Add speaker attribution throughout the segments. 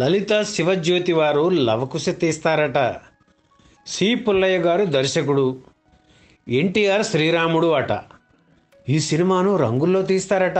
Speaker 1: లలిత శివజ్యోతి వారు లవకుశ తీస్తారట సి పుల్లయ్య గారు దర్శకుడు ఎన్టీఆర్ శ్రీరాముడు అట ఈ సినిమాను రంగుల్లో తీస్తారట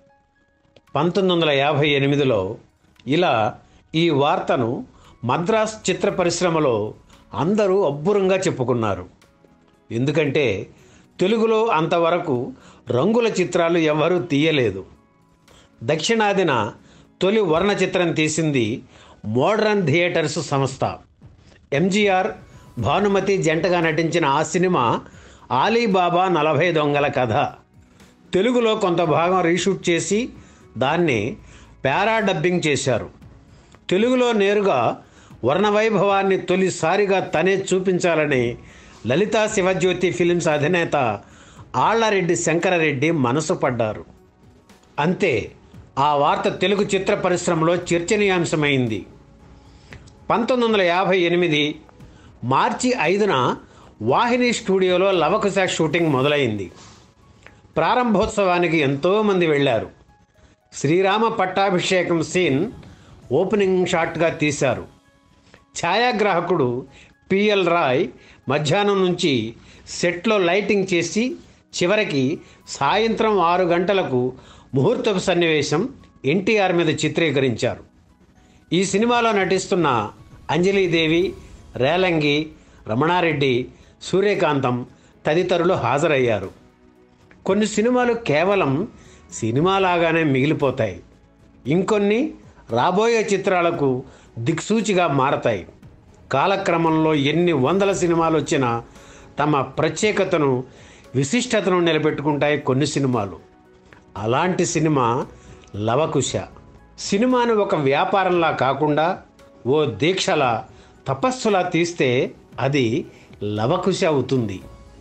Speaker 1: పంతొమ్మిది వందల యాభై ఎనిమిదిలో ఇలా ఈ వార్తను మద్రాస్ చిత్ర పరిశ్రమలో అందరూ అబ్బురంగా చెప్పుకున్నారు ఎందుకంటే తెలుగులో అంతవరకు రంగుల చిత్రాలు ఎవరూ తీయలేదు దక్షిణాదిన తొలి వర్ణ చిత్రం తీసింది మోడ్రన్ థియేటర్స్ సంస్థ ఎంజీఆర్ భానుమతి జంటగా నటించిన ఆ సినిమా ఆలీబాబా నలభై దొంగల కథ తెలుగులో కొంత భాగం రీషూట్ చేసి దాన్ని పారా డబ్బింగ్ చేశారు తెలుగులో నేరుగా వర్ణవైభవాన్ని తొలిసారిగా తనే చూపించాలని లలితా శివజ్యోతి ఫిలిమ్స్ అధినేత ఆళ్లరెడ్డి శంకరరెడ్డి మనసు పడ్డారు అంతే ఆ వార్త తెలుగు చిత్ర పరిశ్రమలో చర్చనీయాంశమైంది పంతొమ్మిది వందల యాభై ఎనిమిది మార్చి ఐదున వాహిని స్టూడియోలో లవకుశ షూటింగ్ మొదలైంది ప్రారంభోత్సవానికి ఎంతోమంది వెళ్ళారు శ్రీరామ పట్టాభిషేకం సీన్ ఓపెనింగ్ షాట్గా తీశారు ఛాయాగ్రాహకుడు పిఎల్ రాయ్ మధ్యాహ్నం నుంచి సెట్లో లైటింగ్ చేసి చివరికి సాయంత్రం ఆరు గంటలకు ముహూర్తపు సన్నివేశం ఎన్టీఆర్ మీద చిత్రీకరించారు ఈ సినిమాలో నటిస్తున్న అంజలీదేవి రేలంగి రమణారెడ్డి సూర్యకాంతం తదితరులు హాజరయ్యారు కొన్ని సినిమాలు కేవలం సినిమాలాగానే మిగిలిపోతాయి ఇంకొన్ని రాబోయే చిత్రాలకు దిక్సూచిగా మారతాయి కాలక్రమంలో ఎన్ని వందల సినిమాలు వచ్చినా తమ ప్రత్యేకతను విశిష్టతను నిలబెట్టుకుంటాయి కొన్ని సినిమాలు అలాంటి సినిమా లవకుశ సినిమాను ఒక వ్యాపారంలా కాకుండా ఓ దీక్షలా తపస్సులా తీస్తే అది లవకుశ అవుతుంది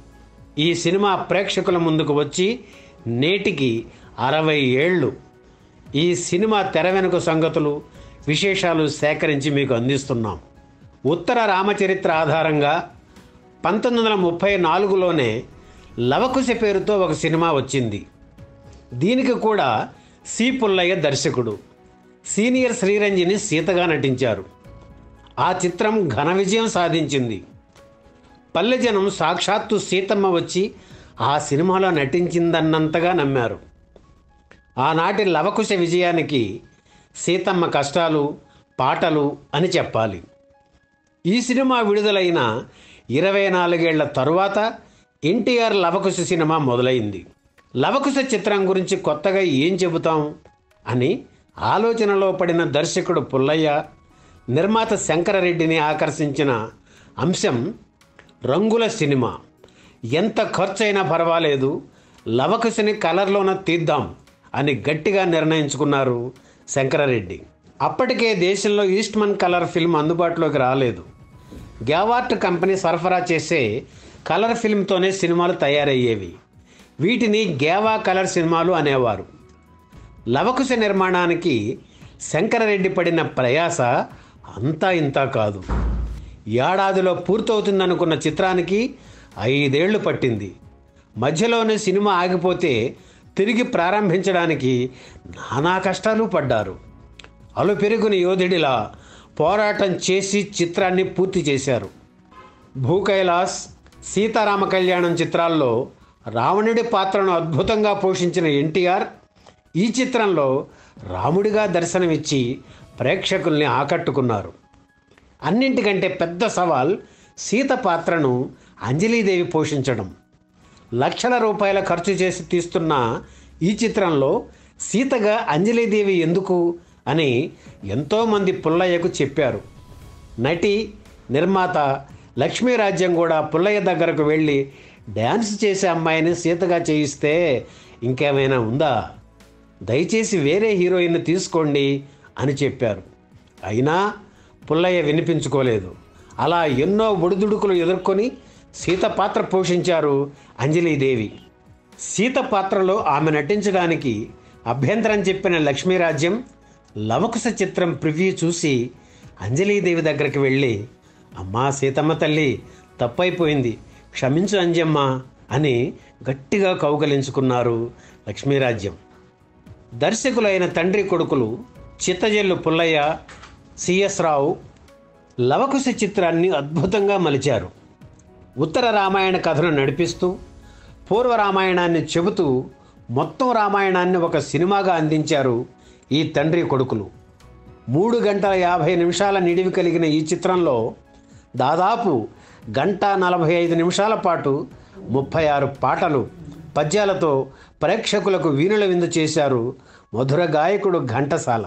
Speaker 1: ఈ సినిమా ప్రేక్షకుల ముందుకు వచ్చి నేటికి అరవై ఏళ్ళు ఈ సినిమా తెర వెనుక సంగతులు విశేషాలు సేకరించి మీకు అందిస్తున్నాం ఉత్తర రామచరిత్ర ఆధారంగా పంతొమ్మిది వందల ముప్పై నాలుగులోనే లవకుశ పేరుతో ఒక సినిమా వచ్చింది దీనికి కూడా సి పుల్లయ్య దర్శకుడు సీనియర్ శ్రీరంజని సీతగా నటించారు ఆ చిత్రం ఘన విజయం సాధించింది పల్లెజనం సాక్షాత్తు సీతమ్మ వచ్చి ఆ సినిమాలో నటించిందన్నంతగా నమ్మారు ఆనాటి లవకుశ విజయానికి సీతమ్మ కష్టాలు పాటలు అని చెప్పాలి ఈ సినిమా విడుదలైన ఇరవై నాలుగేళ్ల తరువాత ఎన్టీఆర్ లవకుశ సినిమా మొదలైంది లవకుశ చిత్రం గురించి కొత్తగా ఏం చెబుతాం అని ఆలోచనలో పడిన దర్శకుడు పుల్లయ్య నిర్మాత శంకరరెడ్డిని ఆకర్షించిన అంశం రంగుల సినిమా ఎంత ఖర్చైనా పర్వాలేదు లవకుశని కలర్లోన తీద్దాం అని గట్టిగా నిర్ణయించుకున్నారు శంకరరెడ్డి అప్పటికే దేశంలో ఈస్ట్మన్ కలర్ ఫిల్మ్ అందుబాటులోకి రాలేదు గ్యావార్ట్ కంపెనీ సరఫరా చేసే కలర్ ఫిల్మ్తోనే సినిమాలు తయారయ్యేవి వీటిని గేవా కలర్ సినిమాలు అనేవారు లవకుశ నిర్మాణానికి శంకరరెడ్డి పడిన ప్రయాస అంతా ఇంతా కాదు ఏడాదిలో పూర్తవుతుందనుకున్న చిత్రానికి ఐదేళ్లు పట్టింది మధ్యలోనే సినిమా ఆగిపోతే తిరిగి ప్రారంభించడానికి నానా కష్టాలు పడ్డారు అలు పెరుగుని యోధుడిలా పోరాటం చేసి చిత్రాన్ని పూర్తి చేశారు భూకైలాస్ సీతారామ కళ్యాణం చిత్రాల్లో రావణుడి పాత్రను అద్భుతంగా పోషించిన ఎన్టీఆర్ ఈ చిత్రంలో రాముడిగా దర్శనమిచ్చి ప్రేక్షకుల్ని ఆకట్టుకున్నారు అన్నింటికంటే పెద్ద సవాల్ సీత పాత్రను అంజలీదేవి పోషించడం లక్షల రూపాయల ఖర్చు చేసి తీస్తున్న ఈ చిత్రంలో సీతగా అంజలీదేవి ఎందుకు అని ఎంతోమంది పుల్లయ్యకు చెప్పారు నటి నిర్మాత లక్ష్మీరాజ్యం కూడా పుల్లయ్య దగ్గరకు వెళ్ళి డ్యాన్స్ చేసే అమ్మాయిని సీతగా చేయిస్తే ఇంకేమైనా ఉందా దయచేసి వేరే హీరోయిన్ తీసుకోండి అని చెప్పారు అయినా పుల్లయ్య వినిపించుకోలేదు అలా ఎన్నో ఒడిదుడుకులు ఎదుర్కొని సీత పాత్ర పోషించారు అంజలీదేవి సీత పాత్రలో ఆమె నటించడానికి అభ్యంతరం చెప్పిన లక్ష్మీరాజ్యం లవకుశ చిత్రం ప్రివ్యూ చూసి అంజలీదేవి దగ్గరికి వెళ్ళి అమ్మా సీతమ్మ తల్లి తప్పైపోయింది క్షమించు అంజమ్మ అని గట్టిగా కౌగలించుకున్నారు లక్ష్మీరాజ్యం దర్శకులైన తండ్రి కొడుకులు చిత్తజల్లు పుల్లయ్య సిఎస్ రావు లవకుశ చిత్రాన్ని అద్భుతంగా మలిచారు ఉత్తర రామాయణ కథను నడిపిస్తూ పూర్వ రామాయణాన్ని చెబుతూ మొత్తం రామాయణాన్ని ఒక సినిమాగా అందించారు ఈ తండ్రి కొడుకులు మూడు గంటల యాభై నిమిషాల నిడివి కలిగిన ఈ చిత్రంలో దాదాపు గంట నలభై ఐదు నిమిషాల పాటు ముప్పై ఆరు పాటలు పద్యాలతో ప్రేక్షకులకు వీణుల విందు చేశారు మధుర గాయకుడు ఘంటసాల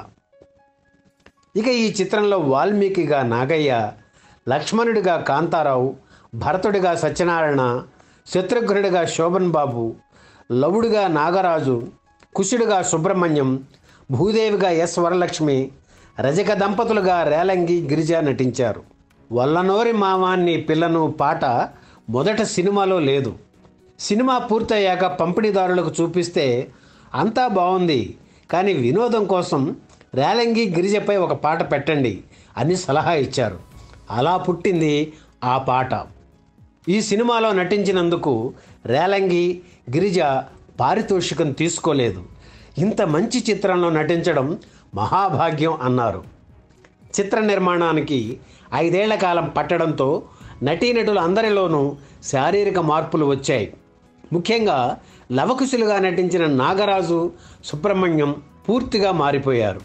Speaker 1: ఇక ఈ చిత్రంలో వాల్మీకిగా నాగయ్య లక్ష్మణుడిగా కాంతారావు భరతుడిగా సత్యనారాయణ శత్రుఘ్నుడిగా శోభన్ బాబు లవుడిగా నాగరాజు కుశుడిగా సుబ్రహ్మణ్యం భూదేవిగా ఎస్ వరలక్ష్మి రజక దంపతులుగా రేలంగి గిరిజ నటించారు వల్లనోరి మావాన్ని పిల్లను పాట మొదట సినిమాలో లేదు సినిమా పూర్తయ్యాక పంపిణీదారులకు చూపిస్తే అంతా బాగుంది కానీ వినోదం కోసం రేలంగి గిరిజపై ఒక పాట పెట్టండి అని సలహా ఇచ్చారు అలా పుట్టింది ఆ పాట ఈ సినిమాలో నటించినందుకు రేలంగి గిరిజ పారితోషికం తీసుకోలేదు ఇంత మంచి చిత్రంలో నటించడం మహాభాగ్యం అన్నారు చిత్ర నిర్మాణానికి ఐదేళ్ల కాలం పట్టడంతో నటీనటులు అందరిలోనూ శారీరక మార్పులు వచ్చాయి ముఖ్యంగా లవకుశులుగా నటించిన నాగరాజు సుబ్రహ్మణ్యం పూర్తిగా మారిపోయారు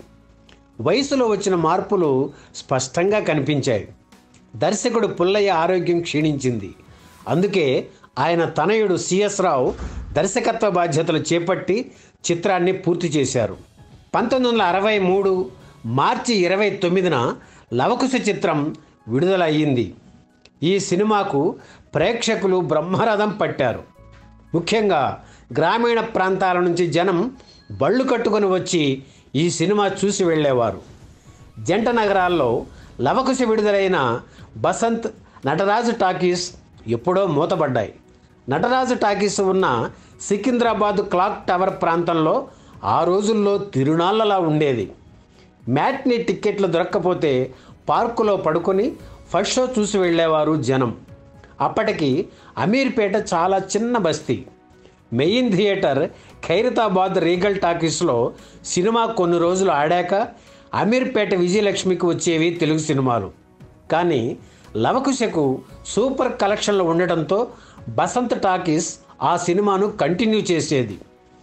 Speaker 1: వయసులో వచ్చిన మార్పులు స్పష్టంగా కనిపించాయి దర్శకుడు పుల్లయ్య ఆరోగ్యం క్షీణించింది అందుకే ఆయన తనయుడు సిఎస్ రావు దర్శకత్వ బాధ్యతలు చేపట్టి చిత్రాన్ని పూర్తి చేశారు పంతొమ్మిది వందల అరవై మూడు మార్చి ఇరవై తొమ్మిదిన లవకుశ చిత్రం విడుదల అయ్యింది ఈ సినిమాకు ప్రేక్షకులు బ్రహ్మరథం పట్టారు ముఖ్యంగా గ్రామీణ ప్రాంతాల నుంచి జనం బళ్ళు కట్టుకొని వచ్చి ఈ సినిమా చూసి వెళ్ళేవారు జంట నగరాల్లో లవకుశ విడుదలైన బసంత్ నటరాజు టాకీస్ ఎప్పుడో మూతబడ్డాయి నటరాజు టాకీస్ ఉన్న సికింద్రాబాద్ క్లాక్ టవర్ ప్రాంతంలో ఆ రోజుల్లో తిరునాళ్ళలా ఉండేది మ్యాట్ని టిక్కెట్లు దొరక్కపోతే పార్కులో పడుకొని ఫస్ట్ షో చూసి వెళ్ళేవారు జనం అప్పటికి అమీర్పేట చాలా చిన్న బస్తీ మెయిన్ థియేటర్ ఖైరతాబాద్ రీగల్ టాకీస్లో సినిమా కొన్ని రోజులు ఆడాక అమీర్పేట విజయలక్ష్మికి వచ్చేవి తెలుగు సినిమాలు కానీ లవకుశకు సూపర్ కలెక్షన్లు ఉండటంతో బసంత్ టాకీస్ ఆ సినిమాను కంటిన్యూ చేసేది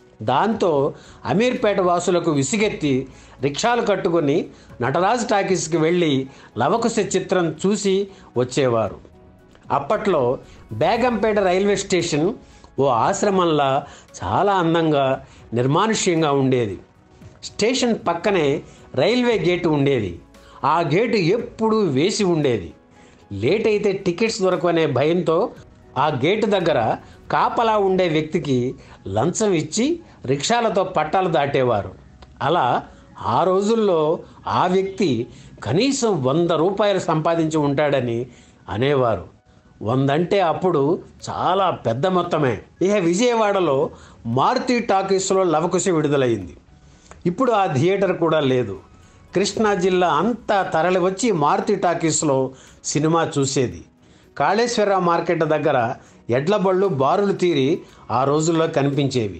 Speaker 1: దాంతో అమీర్పేట వాసులకు విసిగెత్తి రిక్షాలు కట్టుకొని నటరాజ్ టాకీస్కి వెళ్ళి లవకుశ చిత్రం చూసి వచ్చేవారు అప్పట్లో బేగంపేట రైల్వే స్టేషన్ ఓ ఆశ్రమంలా చాలా అందంగా నిర్మానుష్యంగా ఉండేది స్టేషన్ పక్కనే రైల్వే గేటు ఉండేది ఆ గేటు ఎప్పుడూ వేసి ఉండేది లేట్ అయితే టికెట్స్ దొరకనే భయంతో ఆ గేటు దగ్గర కాపలా ఉండే వ్యక్తికి లంచం ఇచ్చి రిక్షాలతో పట్టాలు దాటేవారు అలా ఆ రోజుల్లో ఆ వ్యక్తి కనీసం వంద రూపాయలు సంపాదించి ఉంటాడని అనేవారు వందంటే అప్పుడు చాలా పెద్ద మొత్తమే ఇక విజయవాడలో మారుతి టాకీస్లో లవకుశ విడుదలైంది ఇప్పుడు ఆ థియేటర్ కూడా లేదు కృష్ణా జిల్లా అంతా తరలి వచ్చి మారుతి టాకీస్లో సినిమా చూసేది కాళేశ్వరరావు మార్కెట్ దగ్గర ఎడ్ల బళ్ళు బారులు తీరి ఆ రోజుల్లో కనిపించేవి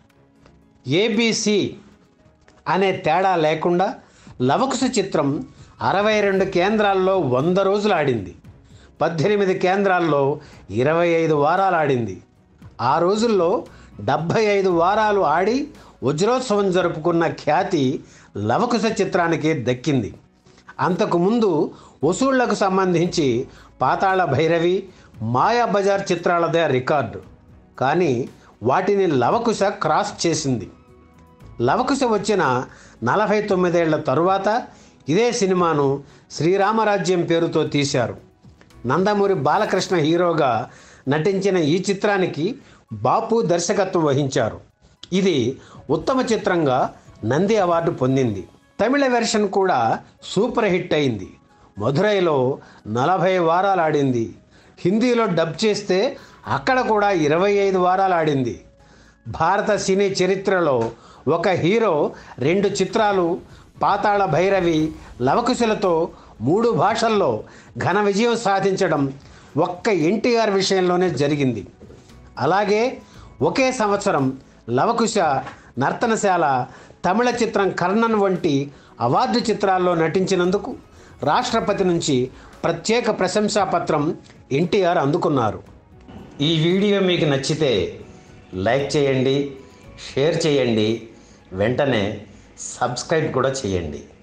Speaker 1: ఏబీసీ అనే తేడా లేకుండా లవకుశ చిత్రం అరవై రెండు కేంద్రాల్లో వంద రోజులు ఆడింది పద్దెనిమిది కేంద్రాల్లో ఇరవై ఐదు వారాలు ఆడింది ఆ రోజుల్లో డెబ్భై ఐదు వారాలు ఆడి వజ్రోత్సవం జరుపుకున్న ఖ్యాతి లవకుశ చిత్రానికి దక్కింది అంతకుముందు వసూళ్లకు సంబంధించి పాతాళ భైరవి మాయాబజార్ చిత్రాలదే రికార్డు కానీ వాటిని లవకుశ క్రాస్ చేసింది లవకుశ వచ్చిన నలభై తొమ్మిదేళ్ల తరువాత ఇదే సినిమాను శ్రీరామరాజ్యం పేరుతో తీశారు నందమూరి బాలకృష్ణ హీరోగా నటించిన ఈ చిత్రానికి బాపు దర్శకత్వం వహించారు ఇది ఉత్తమ చిత్రంగా నంది అవార్డు పొందింది తమిళ వెర్షన్ కూడా సూపర్ హిట్ అయింది మధురైలో నలభై వారాలు ఆడింది హిందీలో డబ్ చేస్తే అక్కడ కూడా ఇరవై ఐదు వారాలు ఆడింది భారత సినీ చరిత్రలో ఒక హీరో రెండు చిత్రాలు పాతాళ భైరవి లవకుశలతో మూడు భాషల్లో ఘన విజయం సాధించడం ఒక్క ఎన్టీఆర్ విషయంలోనే జరిగింది అలాగే ఒకే సంవత్సరం లవకుశ నర్తనశాల తమిళ చిత్రం కర్ణన్ వంటి అవార్డు చిత్రాల్లో నటించినందుకు రాష్ట్రపతి నుంచి ప్రత్యేక ప్రశంసా పత్రం ఎన్టీఆర్ అందుకున్నారు ఈ వీడియో మీకు నచ్చితే లైక్ చేయండి షేర్ చేయండి వెంటనే సబ్స్క్రైబ్ కూడా చేయండి